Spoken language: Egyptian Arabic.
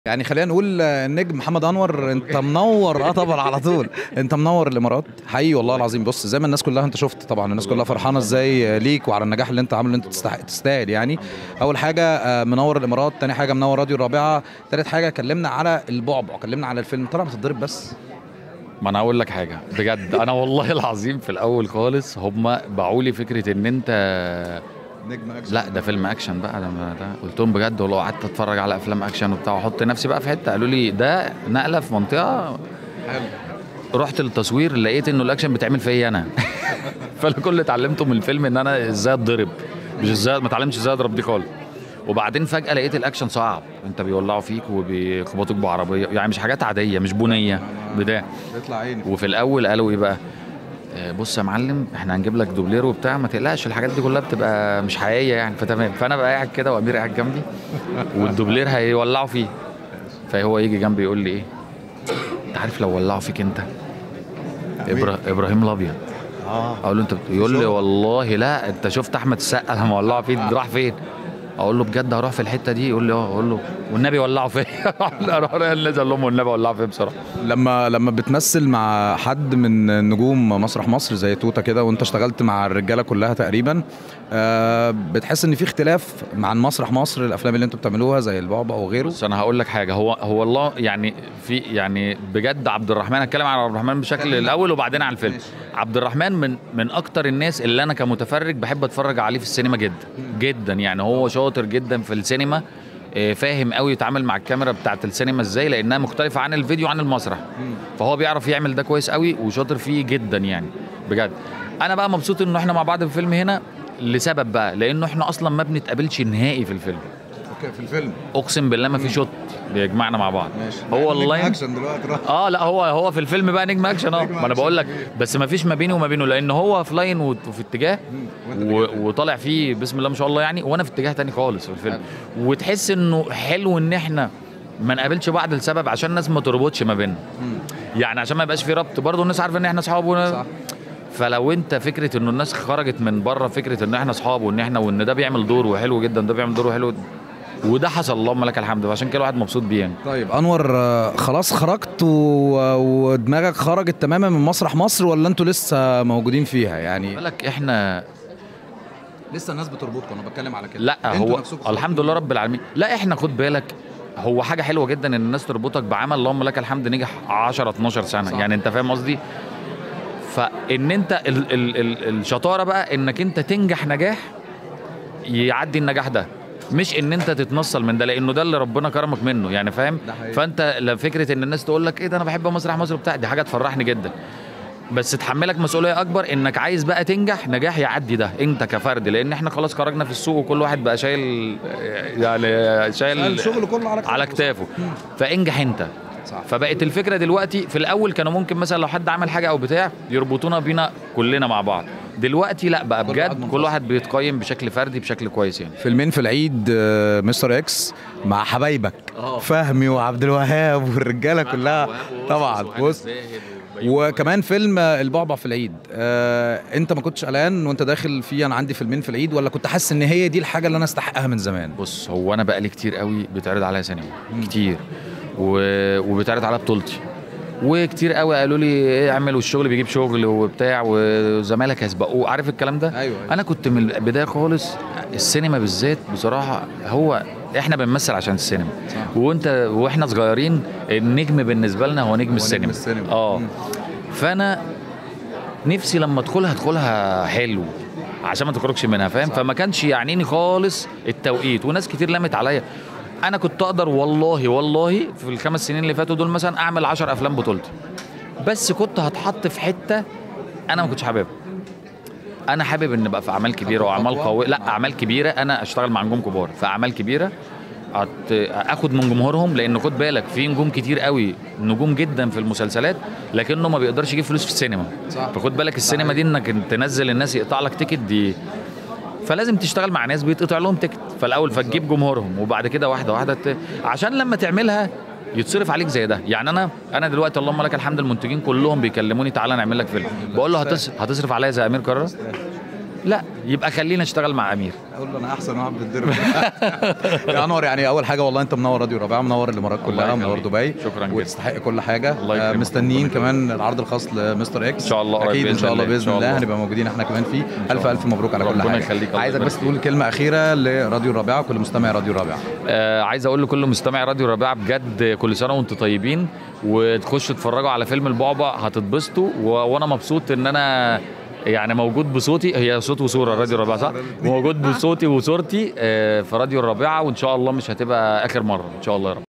يعني خلينا نقول آه، النجم محمد انور انت منور اه طبعا على طول انت منور الامارات حقيقي والله العظيم بص زي ما الناس كلها انت شفت طبعا الناس كلها فرحانه ازاي آه، ليك وعلى النجاح اللي انت عامله اللي انت تستحق تستاهل يعني اول حاجه آه، منور الامارات تاني حاجه منور راديو الرابعه تالت حاجه كلمنا على البعبع كلمنا على الفيلم طلع بتتضرب بس ما انا اقول لك حاجه بجد انا والله العظيم في الاول خالص هم باعوا لي فكره ان انت نجم اكشن لا ده فيلم اكشن بقى ده, ده قلت لهم بجد ولو قعدت اتفرج على افلام اكشن وبتاع واحط نفسي بقى في حته قالوا لي ده نقله في منطقه حلو رحت للتصوير لقيت انه الاكشن بيتعمل فيا انا فانا كل اللي اتعلمته من الفيلم ان انا ازاي اتضرب مش ازاي ما اتعلمتش ازاي اضرب دي خالص وبعدين فجاه لقيت الاكشن صعب انت بيولعوا فيك وبيخبطوك بعربيه يعني مش حاجات عاديه مش بنيه بتاع بيطلع عيني وفي الاول قالوا ايه بقى آه، بص يا معلم احنا هنجيب لك دوبلير وبتاع ما تقلقش الحاجات دي كلها بتبقى مش حقيقيه يعني فتمام فانا بقى قاعد كده وامير قاعد جنبي والدوبلير هيولعوا فيه فهو يجي جنبي يقول لي ايه انت عارف لو ولعوا فيك انت إبرا... ابراهيم الابيض اه اقول له انت بت- يقول لي والله لا انت شفت احمد السقا لما ولعوا فيه راح فين اقول له بجد هروح في الحته دي يقول لي اه اقول له والنبي ولعوا فيا اروح نزل لهم والنبي ولعوا فيا بصراحه لما لما بتمثل مع حد من نجوم مسرح مصر زي توتا كده وانت اشتغلت مع الرجاله كلها تقريبا آه بتحس ان في اختلاف مع مسرح مصر الافلام اللي انتوا بتعملوها زي البعبع وغيره بس انا هقول لك حاجه هو هو الله يعني في يعني بجد عبد الرحمن هتكلم عن عبد الرحمن بشكل الاول وبعدين عن الفيلم عبد الرحمن من من اكتر الناس اللي انا كمتفرج بحب اتفرج عليه في السينما جدا جدا يعني هو شاطر جدا في السينما آه، فاهم قوي يتعامل مع الكاميرا بتاعت السينما ازاي لانها مختلفه عن الفيديو عن المسرح فهو بيعرف يعمل ده كويس قوي وشاطر فيه جدا يعني بجد انا بقى مبسوط انه احنا مع بعض في الفيلم هنا لسبب بقى لانه احنا اصلا ما بنتقابلش نهائي في الفيلم اوكي في الفيلم اقسم بالله ما في شوت بيجمعنا مع بعض ماشي هو والله اكشن دلوقتي راح اه لا هو هو في الفيلم بقى نجم اكشن اه نجم ما انا أكشن بقول لك كبير. بس ما فيش ما بيني وما بينه لان هو في لاين وت- وفي اتجاه و- وطالع فيه بسم الله ما شاء الله يعني وانا في اتجاه تاني خالص في الفيلم وتحس انه حلو ان احنا ما نقابلش بعض لسبب عشان الناس ما تربطش ما بيننا يعني عشان ما يبقاش في ربط برضه الناس عارفه ان احنا اصحاب ون- صح. فلو انت فكره انه الناس خرجت من بره فكره ان احنا اصحاب وان احنا وان ده بيعمل دور وحلو جدا ده بيعمل دور حلو وده حصل اللهم لك الحمد وعشان كده الواحد مبسوط بيه يعني طيب انور آه، خلاص خرجت و... ودماغك خرجت تماما من مسرح مصر ولا انتوا لسه موجودين فيها يعني بالك احنا لسه الناس بتربطكم انا بتكلم على كده لا انتوا هو نفسكم الحمد لله رب العالمين لا احنا خد بالك هو حاجه حلوه جدا ان الناس تربطك بعمل اللهم لك الحمد نجح 10 12 سنه صح. صح. يعني انت فاهم قصدي فان انت ال ال ال الشطاره بقى انك انت تنجح نجاح يعدي النجاح ده مش ان انت تتنصل من ده لانه ده اللي ربنا كرمك منه يعني فاهم ده حقيقي. فانت لا فكره ان الناس تقول لك ايه ده انا بحب مسرح مصر بتاع دي حاجه تفرحني جدا بس تحملك مسؤوليه اكبر انك عايز بقى تنجح نجاح يعدي ده انت كفرد لان احنا خلاص خرجنا في السوق وكل واحد بقى شايل يعني شايل الشغل كله على على كتافه فانجح انت صح. فبقت الفكره دلوقتي في الاول كانوا ممكن مثلا لو حد عمل حاجه او بتاع يربطونا بينا كلنا مع بعض دلوقتي لا بقى كل واحد بجد منفصل. كل واحد بيتقيم بشكل فردي بشكل كويس يعني فيلمين في العيد آه، مستر اكس مع حبايبك آه. فهمي وعبد الوهاب والرجاله كلها طبعا بص وكمان فيلم آه، البعبع في العيد آه، انت ما كنتش قلقان وانت داخل فيه انا عندي فيلمين في العيد ولا كنت حاسس ان هي دي الحاجه اللي انا استحقها من زمان بص هو انا بقالي كتير قوي بيتعرض عليا سينما كتير و... وبيتعرض عليا بطولتي وكتير قوي قالوا لي ايه اعمل والشغل بيجيب شغل وبتاع وزمايلك هيسبقوه عارف الكلام ده أيوة، أيوة. انا كنت من البدايه خالص السينما بالذات بصراحه هو احنا بنمثل عشان السينما صح. وانت واحنا صغيرين النجم بالنسبه لنا هو نجم السينما السينما. اه مم. فانا نفسي لما ادخلها ادخلها حلو عشان ما تخرجش منها فاهم صح. فما كانش يعنيني خالص التوقيت وناس كتير لمت عليا انا كنت اقدر والله والله في الخمس سنين اللي فاتوا دول مثلا اعمل 10 افلام بطولتي بس كنت هتحط في حته انا ما كنتش حاببها انا حابب ان ابقى في اعمال كبيره واعمال خطوة. قويه لا اعمال كبيره انا اشتغل مع نجوم كبار في اعمال كبيره أت- اخد من جمهورهم لان خد بالك في نجوم كتير قوي نجوم جدا في المسلسلات لكنه ما بيقدرش يجيب فلوس في السينما صح. فخد بالك السينما دي انك تنزل الناس يقطع لك تيكت دي فلازم تشتغل مع ناس بيتقطع لهم تيكت فالاول فتجيب جمهورهم وبعد كده واحده واحده ت... عشان لما تعملها يتصرف عليك زي ده يعني انا انا دلوقتي اللهم لك الحمد المنتجين كلهم بيكلموني تعالى نعمل لك فيلم بقول له هتص... هتصرف عليا زي امير كرارة لا يبقى خلينا اشتغل مع امير اقول له انا احسن واحد بالدرب يا انور يعني اول حاجه والله انت منور راديو رابعه منور الامارات الله كلها منور يخليك. دبي شكراً جداً. وتستحق كل حاجه الله آه، يكرمك. مستنيين ربنا كمان العرض الخاص لمستر اكس إن شاء الله قريب اكيد ان بإذن شاء الله الله. إن باذن شاء الله الله. هنبقى موجودين احنا كمان فيه شاء الف الله. الف مبروك على كل ربنا حاجه يخليك. الله عايزك بس يبارك تقول كلمه اخيره لراديو الرابعه وكل مستمع راديو الرابعه آه عايز اقول لكل مستمع راديو ربيعه بجد كل سنه وانتم طيبين وتخشوا تتفرجوا على فيلم البعبع هتتبسطوا و... وانا مبسوط ان انا يعني موجود بصوتي هي صوت وصوره راديو الرابعه صح؟ موجود بصوتي وصورتي آه في راديو الرابعه وان شاء الله مش هتبقى اخر مره ان شاء الله يا رب